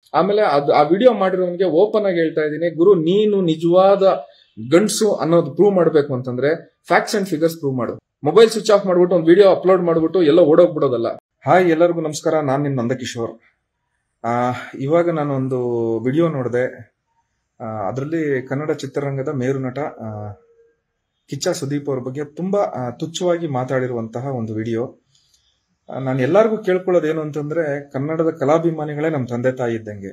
ಆಮೇಲೆ ಅದು ಆ ವಿಡಿಯೋ ಮಾಡಿರೋನ್ಗೆ ಓಪನ್ ಆಗಿ ಹೇಳ್ತಾ ಇದ್ದೀನಿ ಗುರು ನೀನು ನಿಜವಾದ ಗಂಡ್ಸು ಅನ್ನೋದು ಪ್ರೂವ್ ಮಾಡಬೇಕು ಅಂತಂದ್ರೆ ಫ್ಯಾಕ್ಟ್ಸ್ ಅಂಡ್ ಫಿಗರ್ಸ್ ಪ್ರೂವ್ ಮಾಡು ಮೊಬೈಲ್ ಸ್ವಿಚ್ ಆಫ್ ಮಾಡ್ಬಿಟ್ಟು ಒಂದು ವಿಡಿಯೋ ಅಪ್ಲೋಡ್ ಮಾಡ್ಬಿಟ್ಟು ಎಲ್ಲ ಓಡೋಗ್ಬಿಡೋದಲ್ಲ ಹಾಯ್ ಎಲ್ಲರಿಗೂ ನಮಸ್ಕಾರ ನಾನು ನಿಮ್ ನಂದಕಿಶೋರ್ ಆ, ಇವಾಗ ನಾನು ಒಂದು ವಿಡಿಯೋ ನೋಡಿದೆ ಅದರಲ್ಲಿ ಕನ್ನಡ ಚಿತ್ರರಂಗದ ಮೇರು ನಟ ಆ, ಕಿಚ್ಚ ಸುದೀಪ್ ಅವ್ರ ಬಗ್ಗೆ ತುಂಬಾ ಆ, ತುಚ್ಛವಾಗಿ ಮಾತಾಡಿರುವಂತಹ ಒಂದು ವಿಡಿಯೋ ನಾನು ಎಲ್ಲರಿಗೂ ಕೇಳ್ಕೊಳ್ಳೋದೇನು ಅಂತಂದ್ರೆ ಕನ್ನಡದ ಕಲಾಭಿಮಾನಿಗಳೇ ನಮ್ಮ ತಂದೆ ತಾಯಿ ಇದ್ದಂಗೆ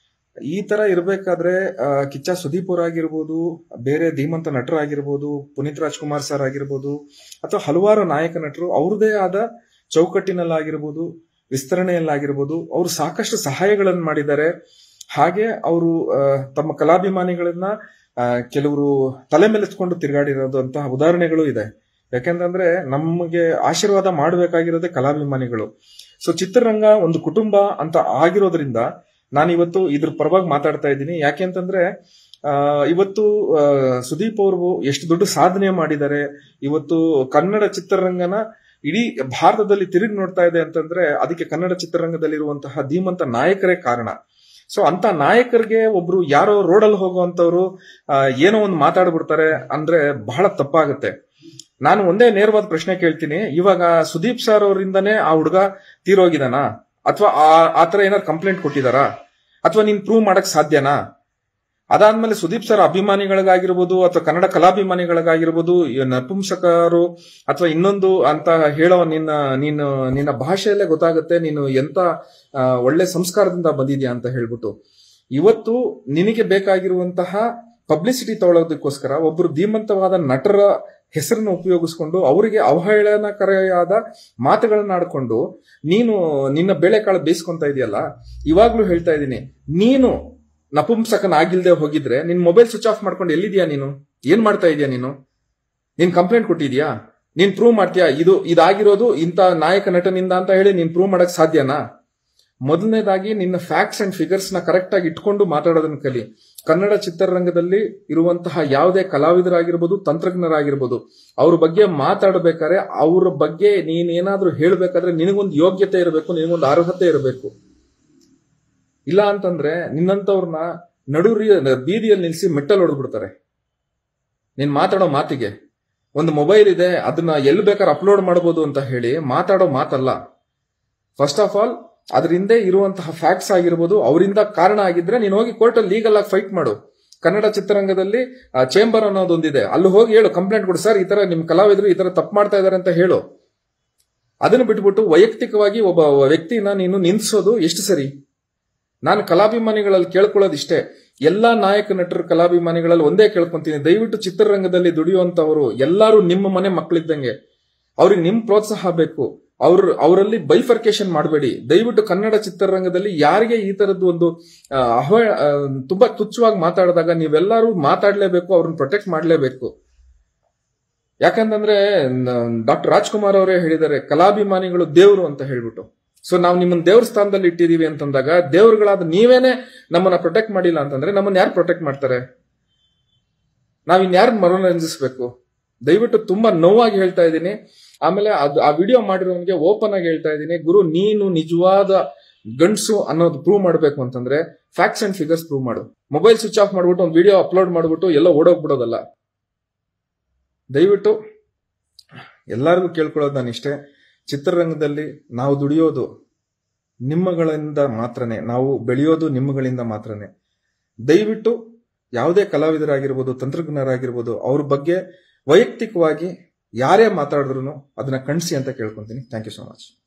ಈ ತರ ಇರಬೇಕಾದ್ರೆ ಕಿಚ್ಚ ಸುದೀಪ್ ಅವ್ರು ಆಗಿರ್ಬೋದು ಬೇರೆ ಧೀಮಂತ ನಟರಾಗಿರ್ಬೋದು ಪುನೀತ್ ರಾಜ್ಕುಮಾರ್ ಸರ್ ಆಗಿರ್ಬೋದು ಅಥವಾ ಹಲವಾರು ನಾಯಕ ನಟರು ಅವ್ರದೇ ಆದ ಚೌಕಟ್ಟಿನಲ್ಲಾಗಿರ್ಬೋದು ವಿಸ್ತರಣೆಯಲ್ಲಾಗಿರ್ಬೋದು ಅವರು ಸಾಕಷ್ಟು ಸಹಾಯಗಳನ್ನು ಮಾಡಿದ್ದಾರೆ ಹಾಗೆ ಅವರು ತಮ್ಮ ಕಲಾಭಿಮಾನಿಗಳನ್ನ ಆ, ಕೆಲವರು ತಲೆ ಮೇಲೆತ್ಕೊಂಡು ತಿರುಗಾಡಿರೋದು ಅಂತಹ ಉದಾಹರಣೆಗಳು ಇದೆ ಯಾಕೆಂತಂದ್ರೆ ನಮಗೆ ಆಶೀರ್ವಾದ ಮಾಡಬೇಕಾಗಿರೋದೇ ಕಲಾಭಿಮಾನಿಗಳು ಸೊ ಚಿತ್ರರಂಗ ಒಂದು ಕುಟುಂಬ ಅಂತ ಆಗಿರೋದ್ರಿಂದ ನಾನು ಇವತ್ತು ಇದ್ರ ಪರವಾಗಿ ಮಾತಾಡ್ತಾ ಇದ್ದೀನಿ ಯಾಕೆ ಅಂತಂದ್ರೆ ಆ, ಇವತ್ತು ಆ, ಸುದೀಪ್ ಅವರು ಎಷ್ಟು ದೊಡ್ಡ ಸಾಧನೆ ಮಾಡಿದ್ದಾರೆ ಇವತ್ತು ಕನ್ನಡ ಚಿತ್ರರಂಗನ ಇಡೀ ಭಾರತದಲ್ಲಿ ತಿರುಗಿ ನೋಡ್ತಾ ಇದೆ ಅಂತಂದ್ರೆ ಅದಕ್ಕೆ ಕನ್ನಡ ಚಿತ್ರರಂಗದಲ್ಲಿರುವಂತಹ ಧೀಮಂತ ನಾಯಕರೇ ಕಾರಣ ಸೊ ಅಂತ ನಾಯಕರಿಗೆ ಒಬ್ರು ಯಾರೋ ರೋಡಲ್ಲಿ ಹೋಗುವಂತವ್ರು ಆ, ಏನೋ ಒಂದು ಮಾತಾಡ್ಬಿಡ್ತಾರೆ ಅಂದ್ರೆ ಬಹಳ ತಪ್ಪಾಗುತ್ತೆ ನಾನು ಒಂದೇ ನೇರವಾದ ಪ್ರಶ್ನೆ ಕೇಳ್ತೀನಿ ಇವಾಗ ಸುದೀಪ್ ಸರ್ ಅವರಿಂದನೇ ಆ ಹುಡುಗ ತೀರೋಗಿದಾನಾ ಅಥವಾ ಆತರ ಏನಾದ್ರು ಕಂಪ್ಲೇಂಟ್ ಕೊಟ್ಟಿದಾರಾ ಅಥವಾ ನೀನ್ ಪ್ರೂವ್ ಮಾಡಕ್ ಸಾಧ್ಯನಾ ಅದಾದ್ಮೇಲೆ ಸುದೀಪ್ ಸರ್ ಅಭಿಮಾನಿಗಳಿಗಾಗಿರ್ಬೋದು ಅಥವಾ ಕನ್ನಡ ಕಲಾಭಿಮಾನಿಗಳಿಗಾಗಿರ್ಬೋದು ಈ ನಪುಂಸಕರು ಅಥವಾ ಇನ್ನೊಂದು ಅಂತ ಹೇಳೋ ನಿನ್ನ ನೀನು ನಿನ್ನ ಭಾಷೆಯಲ್ಲೇ ಗೊತ್ತಾಗುತ್ತೆ ನೀನು ಎಂತ ಆ, ಒಳ್ಳೆ ಸಂಸ್ಕಾರದಿಂದ ಬಂದಿದ್ಯಾ ಅಂತ ಹೇಳ್ಬಿಟ್ಟು ಇವತ್ತು ನಿನಗೆ ಬೇಕಾಗಿರುವಂತಹ ಪಬ್ಲಿಸಿಟಿ ತಗೊಳ್ಳೋದಕ್ಕೋಸ್ಕರ ಒಬ್ಬರು ಧೀಮಂತವಾದ ನಟರ ಹೆಸರನ್ನು ಉಪಯೋಗಿಸ್ಕೊಂಡು ಅವರಿಗೆ ಅವಹೇಳನಕರೆಯಾದ ಮಾತುಗಳನ್ನ ಆಡ್ಕೊಂಡು ನೀನು ನಿನ್ನ ಬೇಳೆಕಾಳು ಬೇಯಿಸ್ಕೊಂತ ಇದೆಯಲ್ಲ ಇವಾಗ್ಲೂ ಹೇಳ್ತಾ ಇದ್ದೀನಿ ನೀನು ನಪುಂಸಕನಾಗಿಲ್ದೆ ಹೋಗಿದ್ರೆ ನಿನ್ ಮೊಬೈಲ್ ಸ್ವಿಚ್ ಆಫ್ ಮಾಡ್ಕೊಂಡು ಎಲ್ಲಿದ್ಯಾ ನೀನು ಏನ್ ಮಾಡ್ತಾ ಇದೀಯಾ ನೀನು ನೀನ್ ಕಂಪ್ಲೇಂಟ್ ಕೊಟ್ಟಿದ್ಯಾ ನೀನ್ ಪ್ರೂವ್ ಮಾಡ್ತೀಯಾ ಇದು ಇದಾಗಿರೋದು ಇಂಥ ನಾಯಕ ನಟನಿಂದ ಅಂತ ಹೇಳಿ ನೀನ್ ಪ್ರೂವ್ ಮಾಡಕ್ ಸಾಧ್ಯನಾ ಮೊದಲನೇದಾಗಿ ನಿನ್ನ ಫ್ಯಾಕ್ಟ್ಸ್ ಅಂಡ್ ಫಿಗರ್ಸ್ ನ ಕರೆಕ್ಟ್ ಆಗಿ ಇಟ್ಕೊಂಡು ಮಾತಾಡೋದನ್ನ ಕಲಿ ಕನ್ನಡ ಚಿತ್ರರಂಗದಲ್ಲಿ ಇರುವಂತಹ ಯಾವುದೇ ಕಲಾವಿದರಾಗಿರ್ಬೋದು ತಂತ್ರಜ್ಞರಾಗಿರ್ಬೋದು ಅವ್ರ ಬಗ್ಗೆ ಮಾತಾಡಬೇಕಾದ್ರೆ ಅವ್ರ ಬಗ್ಗೆ ನೀನೇನಾದ್ರೂ ಹೇಳ್ಬೇಕಾದ್ರೆ ನಿನಗೊಂದು ಯೋಗ್ಯತೆ ಇರಬೇಕು ನಿನಗೊಂದು ಅರ್ಹತೆ ಇರಬೇಕು ಇಲ್ಲ ಅಂತಂದ್ರೆ ನಿನ್ನಂತವ್ರನ್ನ ನಡು ಬೀದಿಯಲ್ಲಿ ನಿಲ್ಸಿ ಮೆಟ್ಟಲ್ ಹೊಡೆದ್ಬಿಡ್ತಾರೆ ನೀನ್ ಮಾತಾಡೋ ಮಾತಿಗೆ ಒಂದು ಮೊಬೈಲ್ ಇದೆ ಅದನ್ನ ಎಲ್ಲಿ ಬೇಕಾದ್ರೆ ಅಪ್ಲೋಡ್ ಮಾಡಬಹುದು ಅಂತ ಹೇಳಿ ಮಾತಾಡೋ ಮಾತಲ್ಲ ಫಸ್ಟ್ ಆಫ್ ಆಲ್ ಅದ್ರ ಹಿಂದೆ ಇರುವಂತಹ ಫ್ಯಾಕ್ಟ್ಸ್ ಆಗಿರ್ಬೋದು ಅವರಿಂದ ಕಾರಣ ಆಗಿದ್ರೆ ನೀನು ಹೋಗಿ ಕೋರ್ಟಲ್ಲಿ ಲೀಗಲ್ ಆಗಿ ಫೈಟ್ ಮಾಡು ಕನ್ನಡ ಚಿತ್ರರಂಗದಲ್ಲಿ ಚೇಂಬರ್ ಅನ್ನೋದೊಂದಿದೆ ಅಲ್ಲಿ ಹೋಗಿ ಹೇಳು ಕಂಪ್ಲೇಂಟ್ ಕೊಡು ಸರ್ ಈ ತರ ನಿಮ್ ಕಲಾವಿದರು ಈ ತರ ತಪ್ಪು ಮಾಡ್ತಾ ಇದಾರೆ ಅಂತ ಹೇಳು ಅದನ್ನು ಬಿಟ್ಬಿಟ್ಟು ವೈಯಕ್ತಿಕವಾಗಿ ಒಬ್ಬ ವ್ಯಕ್ತಿನ ನೀನು ನಿನ್ಸೋದು ಎಷ್ಟು ಸರಿ ನಾನು ಕಲಾಭಿಮಾನಿಗಳಲ್ಲಿ ಕೇಳ್ಕೊಳ್ಳೋದಿಷ್ಟೇ ಎಲ್ಲಾ ನಾಯಕ ನಟರ ಕಲಾಭಿಮಾನಿಗಳಲ್ಲಿ ಒಂದೇ ಕೇಳ್ಕೊಂತೀನಿ ದಯವಿಟ್ಟು ಚಿತ್ರರಂಗದಲ್ಲಿ ದುಡಿಯುವಂತವರು ಎಲ್ಲರೂ ನಿಮ್ಮ ಮನೆ ಮಕ್ಕಳಿದ್ದಂಗೆ ಅವ್ರಿಗೆ ನಿಮ್ ಪ್ರೋತ್ಸಾಹ ಬೇಕು ಅವ್ರ ಅವರಲ್ಲಿ ಬೈಫರ್ಕೇಶನ್ ಮಾಡಬೇಡಿ ದಯವಿಟ್ಟು ಕನ್ನಡ ಚಿತ್ರರಂಗದಲ್ಲಿ ಯಾರಿಗೆ ಈ ತರದ್ದು ಒಂದು ಆ, ಅಹ ಆ, ತುಂಬಾ ತುಚ್ಛವಾಗಿ ಮಾತಾಡಿದಾಗ ನೀವೆಲ್ಲರೂ ಮಾತಾಡ್ಲೇಬೇಕು ಅವ್ರನ್ನ ಪ್ರೊಟೆಕ್ಟ್ ಮಾಡ್ಲೇಬೇಕು ಯಾಕಂತಂದ್ರೆ ಡಾಕ್ಟರ್ ರಾಜ್ಕುಮಾರ್ ಅವರೇ ಹೇಳಿದ್ದಾರೆ ಕಲಾಭಿಮಾನಿಗಳು ದೇವರು ಅಂತ ಹೇಳ್ಬಿಟ್ಟು ಸೊ ನಾವು ನಿಮ್ಮನ್ನ ದೇವ್ರ ಸ್ಥಾನದಲ್ಲಿ ಇಟ್ಟಿದೀವಿ ಅಂತಂದಾಗ ದೇವ್ರುಗಳಾದ ನೀವೇನೆ ನಮ್ಮನ್ನ ಪ್ರೊಟೆಕ್ಟ್ ಮಾಡಿಲ್ಲ ಅಂತಂದ್ರೆ ನಮ್ಮನ್ನ ಯಾರು ಪ್ರೊಟೆಕ್ಟ್ ಮಾಡ್ತಾರೆ ನಾವ್ ಇನ್ಯಾರು ಮನೋರಂಜಿಸ್ಬೇಕು ದಯವಿಟ್ಟು ತುಂಬಾ ನೋವಾಗಿ ಹೇಳ್ತಾ ಇದ್ದೀನಿ ಆಮೇಲೆ ಅದು ಆ ವಿಡಿಯೋ ಮಾಡಿರೋನ್ಗೆ ಓಪನ್ ಆಗಿ ಹೇಳ್ತಾ ಇದ್ದೀನಿ ಗುರು ನೀನು ನಿಜವಾದ ಗಂಡ್ಸು ಅನ್ನೋದು ಪ್ರೂವ್ ಮಾಡಬೇಕು ಅಂತಂದ್ರೆ ಫ್ಯಾಕ್ಟ್ಸ್ ಅಂಡ್ ಫಿಗರ್ಸ್ ಪ್ರೂವ್ ಮಾಡು ಮೊಬೈಲ್ ಸ್ವಿಚ್ ಆಫ್ ಮಾಡ್ಬಿಟ್ಟು ಒಂದು ವಿಡಿಯೋ ಅಪ್ಲೋಡ್ ಮಾಡ್ಬಿಟ್ಟು ಎಲ್ಲ ಓಡೋಗ್ಬಿಡೋದಲ್ಲ ದಯವಿಟ್ಟು ಎಲ್ಲರಿಗೂ ಕೇಳ್ಕೊಳ್ಳೋದು ನಾನು ಇಷ್ಟೇ ಚಿತ್ರರಂಗದಲ್ಲಿ ನಾವು ದುಡಿಯೋದು ನಿಮ್ಮಗಳಿಂದ ಮಾತ್ರನೇ ನಾವು ಬೆಳೆಯೋದು ನಿಮ್ಮಗಳಿಂದ ಮಾತ್ರನೇ ದಯವಿಟ್ಟು ಯಾವುದೇ ಕಲಾವಿದರಾಗಿರ್ಬೋದು ತಂತ್ರಜ್ಞರಾಗಿರ್ಬೋದು ಅವ್ರ ಬಗ್ಗೆ ವೈಯಕ್ತಿಕವಾಗಿ ಯಾರೇ ಮಾತಾಡಿದ್ರು ಅದನ್ನ ಕಣಿಸಿ ಅಂತ ಕೇಳ್ಕೊಂತೀನಿ ಥ್ಯಾಂಕ್ ಯು ಸೊ ಮಚ್